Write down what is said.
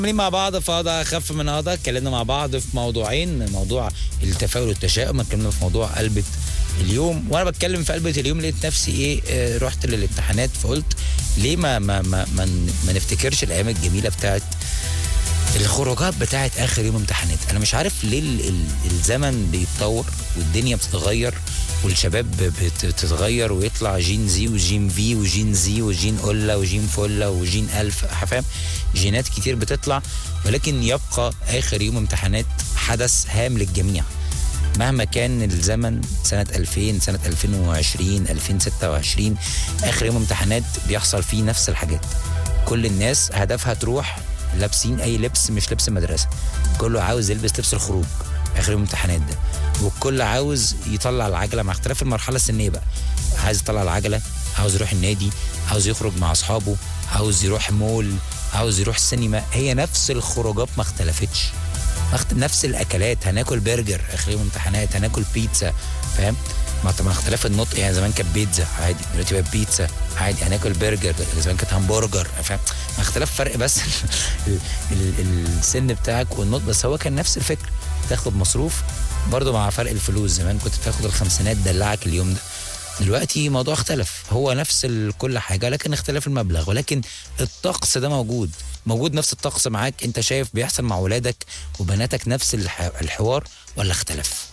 عاملين مع بعض في قضاء اخف من قضاء اتكلمنا مع بعض في موضوعين موضوع التفاؤل والتشاؤم اتكلمنا في موضوع قلبة اليوم وانا بتكلم في قلبة اليوم لقيت نفسي ايه آه، رحت للامتحانات فقلت ليه ما ما ما ما, ما نفتكرش الايام الجميله بتاعت الخروجات بتاعت اخر يوم امتحانات انا مش عارف ليه ال ال الزمن بيتطور والدنيا بتتغير والشباب بت- بتتغير ويطلع جين زي وجين في وجين زي وجين اولا وجين فولا وجين الف فاهم جينات كتير بتطلع ولكن يبقى اخر يوم امتحانات حدث هام للجميع مهما كان الزمن سنة 2000 سنة 2020 2026 آخر يوم امتحانات بيحصل فيه نفس الحاجات كل الناس هدفها تروح لابسين أي لبس مش لبس مدرسة كله عاوز يلبس لبس الخروج آخر يوم امتحانات ده والكل عاوز يطلع العجلة مع اختلاف المرحلة السنية بقى عايز يطلع العجلة عاوز يروح النادي عاوز يخرج مع أصحابه عاوز يروح مول عاوز يروح سينما هي نفس الخروجات ما اختلفتش اخت- نفس الاكلات هناكل برجر اخر يوم امتحانات هناكل بيتزا فاهم مع طبعا اختلاف النطق يعني زمان كانت بيتزا عادي دلوقتي بقت بيتزا عادي هناكل برجر زمان كانت همبرجر فاهم مع اختلاف فرق بس ال ال السن بتاعك والنطق بس هو كان نفس الفكره تاخد مصروف برضه مع فرق الفلوس زمان كنت تاخد الخمسينات دلعك اليوم ده دلوقتي الموضوع اختلف هو نفس ال- كل حاجه لكن اختلاف المبلغ ولكن الطقس ده موجود موجود نفس الطقس معاك انت شايف بيحصل مع ولادك وبناتك نفس الح- الحوار ولا اختلف